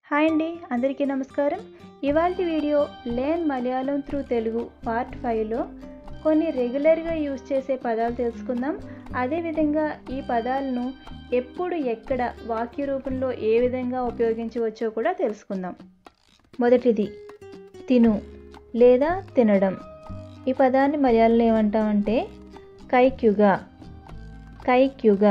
hi అండి అందరికీ నమస్కారం ఇవాళ video learn Malayalam through Telugu part ఫైవ్లో కొన్ని రెగ్యులర్గా యూజ్ చేసే పదాలు తెలుసుకుందాం అదేవిధంగా ఈ పదాలను ఎప్పుడు ఎక్కడ వాక్య రూపంలో ఏ విధంగా ఉపయోగించవచ్చో కూడా తెలుసుకుందాం మొదటిది తిను లేదా తినడం ఈ పదాన్ని మలయాళంలో ఏమంటామంటే కైక్యుగా కైక్యుగా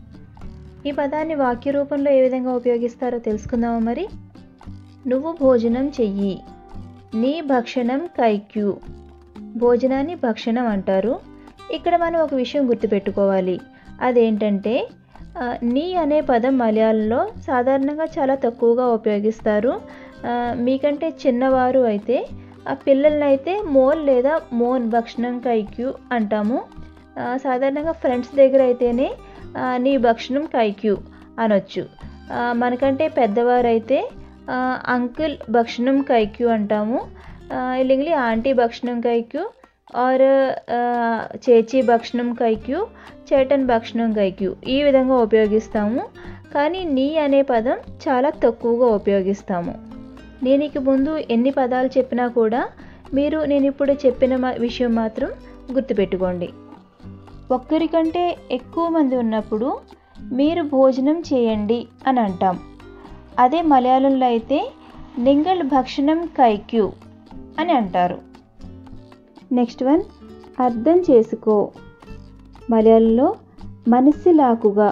ఈ పదాన్ని వాక్య రూపంలో ఏ విధంగా ఉపయోగిస్తారో తెలుసుకుందామా మరి నువ్వు భోజనం చెయ్యి నీ భక్షణం కైక్యూ భోజనాన్ని భక్షణం అంటారు ఇక్కడ మనం ఒక విషయం గుర్తుపెట్టుకోవాలి అదేంటంటే ఆ, నీ అనే పదం మలయాళంలో సాధారణంగా చాలా తక్కువగా ఉపయోగిస్తారు ఆ, మీకంటే చిన్నవారు అయితే ఆ పిల్లల్ని అయితే మోల్ లేదా మోన్ భక్షణం కైక్యూ అంటాము ఆ, సాధారణంగా ఫ్రెండ్స్ దగ్గర అయితేనే ఆ, నీ భక్షణం కైక్యూ అనొచ్చు ఆ, మనకంటే పెద్దవారైతే ఆ, అంకుల్ భక్షణం కైక్యూ అంటాము ఆ, ఇല്ലെങ്കിൽ ఆంటీ భక్షణం కైక్యూ ఆర్ ఆ, చేచి భక్షణం కైక్యూ చేటన్ భక్షణం కైక్యూ ఈ విధంగా ఉపయోగిస్తాము కానీ నీ అనే పదం చాలా తక్కువగా ఉపయోగిస్తాము నేను ఇక ముందు ఎన్ని పదాలు చెప్పినా కూడా మీరు నేను ఇప్పుడు చెప్పిన మా- విషయం మాత్రం గుర్తుపెట్టుకోండి ఒక్కరికంటే ఎక్కువ మంది ఉన్నప్పుడు మీరు భోజనం చేయండి అని అంటాం అదే మలయాళంలో అయితే నింగల్ భక్షణం కైక్యూ అని అంటారు నెక్స్ట్ వన్ అర్థం చేసుకో మలయాళంలో మనసిలాకుగా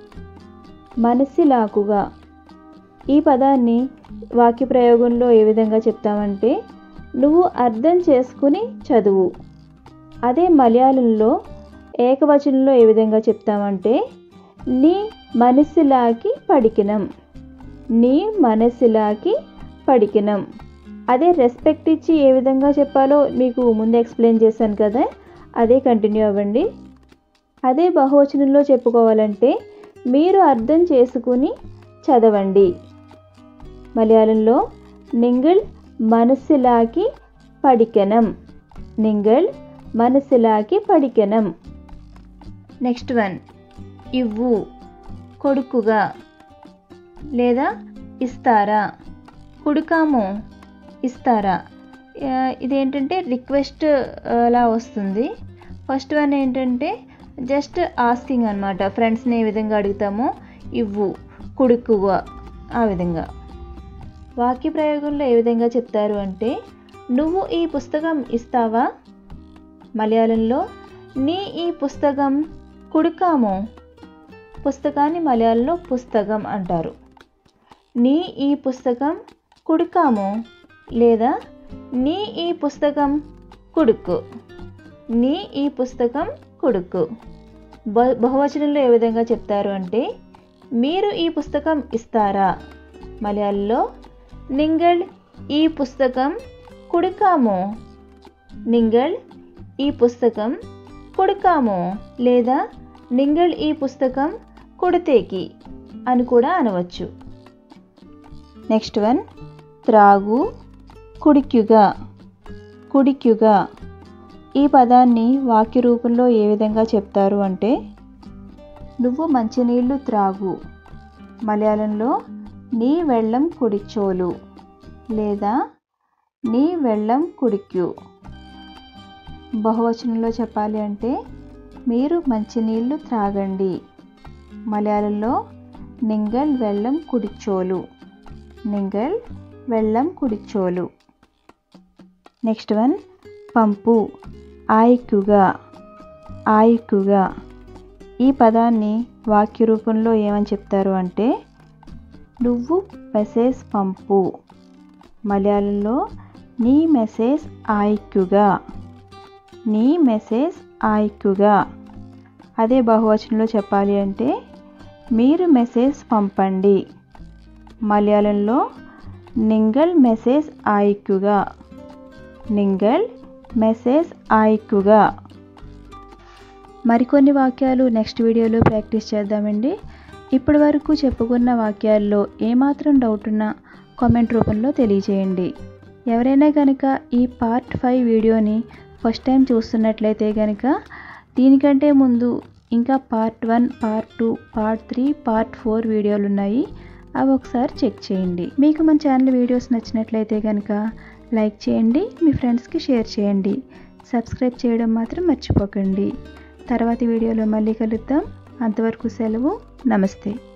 మనసిలాకుగా ఈ పదాన్ని వాక్య ప్రయోగంలో ఏ విధంగా చెప్తామంటే నువ్వు అర్థం చేసుకుని చదువు అదే మలయాళంలో ఏకవచనంలో ఏ విధంగా చెప్తామంటే నీ మనసులాకి పడికినం నీ మనసులాకి పడికినం అదే రెస్పెక్ట్ ఇచ్చి ఏ విధంగా చెప్పాలో మీకు ముందు ఎక్స్ప్లెయిన్ చేశాను కదా అదే కంటిన్యూ అవ్వండి అదే బహువచనంలో చెప్పుకోవాలంటే మీరు అర్థం చేసుకుని చదవండి మలయాళంలో నింగిల్ మనసులాకి పడికెనం నింగిల్ మనసులాకి పడికెనం నెక్స్ట్ వన్ ఇవ్వు కొడుకుగా లేదా ఇస్తారా కుడుకాము ఇస్తారా ఆ, ఇదేంటంటే రిక్వెస్ట్ లా వస్తుంది ఫస్ట్ వన్ ఏంటంటే జస్ట్ ఆస్కింగ్ అనమాట ఫ్రెండ్స్ని ఏ విధంగా అడుగుతామో ఇవ్వు కుడుకుగా ఆ విధంగా వాక్య ప్రయోగంలో ఏ విధంగా చెప్తారు అంటే నువ్వు ఈ పుస్తకం ఇస్తావా మలయాళంలో నీ ఈ పుస్తకం కుడుకాము పుస్తకాన్ని మలయాళంలో పుస్తకం అంటారు నీ ఈ పుస్తకం కుడుకాము లేదా నీ ఈ పుస్తకం కుడుకు నీ ఈ పుస్తకం కుడుకు బ బహువచనంలో ఏ విధంగా చెప్తారు అంటే మీరు ఈ పుస్తకం ఇస్తారా మలయాళంలో నింగల్ ఈ పుస్తకం కుడుకాము నింగల్ ఈ పుస్తకం కుడుకాము లేదా నింగల్ ఈ పుస్తకం కుడితేకి అని కూడా అనవచ్చు నెక్స్ట్ వన్ త్రాగు కుడిక్యుగా కుడిక్యుగా ఈ పదాన్ని వాక్య రూపంలో ఏ విధంగా చెప్తారు అంటే నువ్వు మంచినీళ్ళు త్రాగు మలయాళంలో నీ వెళ్ళం కుడిచోలు లేదా నీ వెళ్ళం కుడిక్యు బహువచనంలో చెప్పాలి అంటే మీరు మంచినీళ్ళు త్రాగండి మలయాళంలో నింగల్ వెళ్ళం కుడిచోలు నింగల్ వెళ్ళం కుడిచోలు నెక్స్ట్ వన్ పంపు ఆయిక్కుగా ఆయిక్కుగా ఈ పదాన్ని వాక్య రూపంలో ఏమని చెప్తారు అంటే నువ్వు మెసేజ్ పంపు మలయాళంలో నీ మెసేజ్ ఆయిక్కుగా నీ మెసేజ్ ఆయిక్కుగా అదే బహువచనంలో చెప్పాలి అంటే మీరు మెసేజ్ పంపండి మలయాళంలో నింగల్ మెసేజ్ ఆయిక్కుగా నింగల్ మెసేజ్ ఆయిక్కుగా మరికొన్ని వాక్యాలు నెక్స్ట్ వీడియోలో ప్రాక్టీస్ చేద్దామండి ఇప్పటి వరకు చెప్పుకున్న వాక్యాల్లో ఏమాత్రం డౌట్ ఉన్నా కామెంట్ రూపంలో తెలియజేయండి ఎవరైనా కనుక ఈ పార్ట్ ఫైవ్ వీడియోని ఫస్ట్ టైం చూస్తున్నట్లయితే కనుక దీనికంటే ముందు ఇంకా part one part two part three part four వీడియోలు ఉన్నాయి అవి ఒకసారి చెక్ చేయండి మీకు మన ఛానల్ వీడియోస్ నచ్చినట్లయితే కనుక లైక్ చేయండి మీ ఫ్రెండ్స్కి షేర్ చేయండి సబ్స్క్రైబ్ చేయడం మాత్రం మర్చిపోకండి తర్వాతి వీడియోలో మళ్ళీ కలుద్దాం అంతవరకు సెలవు నమస్తే